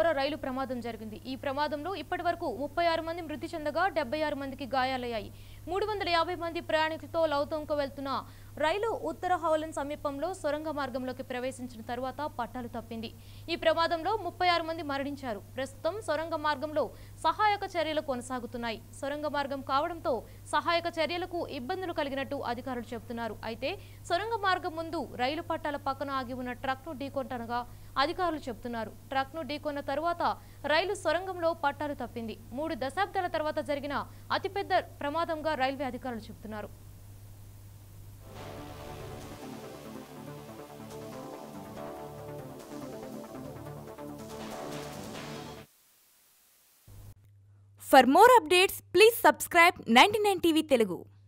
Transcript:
ఘోర రైలు ప్రమాదం జరిగింది ఈ ప్రమాదంలో ఇప్పటి వరకు ముప్పై ఆరు మంది మృతి చెందగా డెబ్బై ఆరు మందికి గాయాలయ్యాయి మూడు వందల యాభై మంది ప్రయాణికులతో లౌతంకు వెళ్తున్న రైలు ఉత్తర హౌలన్ సమీపంలో సొరంగ మార్గంలోకి ప్రవేశించిన తరువాత పట్టాలు తప్పింది ఈ ప్రమాదంలో ముప్పై ఆరు మంది మరణించారు ప్రస్తుతం సొరంగ మార్గంలో సహాయక చర్యలు కొనసాగుతున్నాయి సొరంగ మార్గం కావడంతో సహాయక చర్యలకు ఇబ్బందులు కలిగినట్టు అధికారులు చెబుతున్నారు అయితే సొరంగ మార్గం ముందు రైలు పట్టాల పక్కన ఆగి ఉన్న ట్రక్ను ఢీకొంటనగా అధికారులు చెబుతున్నారు ట్రక్ను ఢీకొన్న తరువాత రైలు సొరంగంలో పట్టాలు తప్పింది మూడు దశాబ్దాల తర్వాత జరిగిన అతిపెద్ద ప్రమాదంగా రైల్వే అధికారులు చెబుతున్నారు For more updates, please subscribe 99 TV Telugu.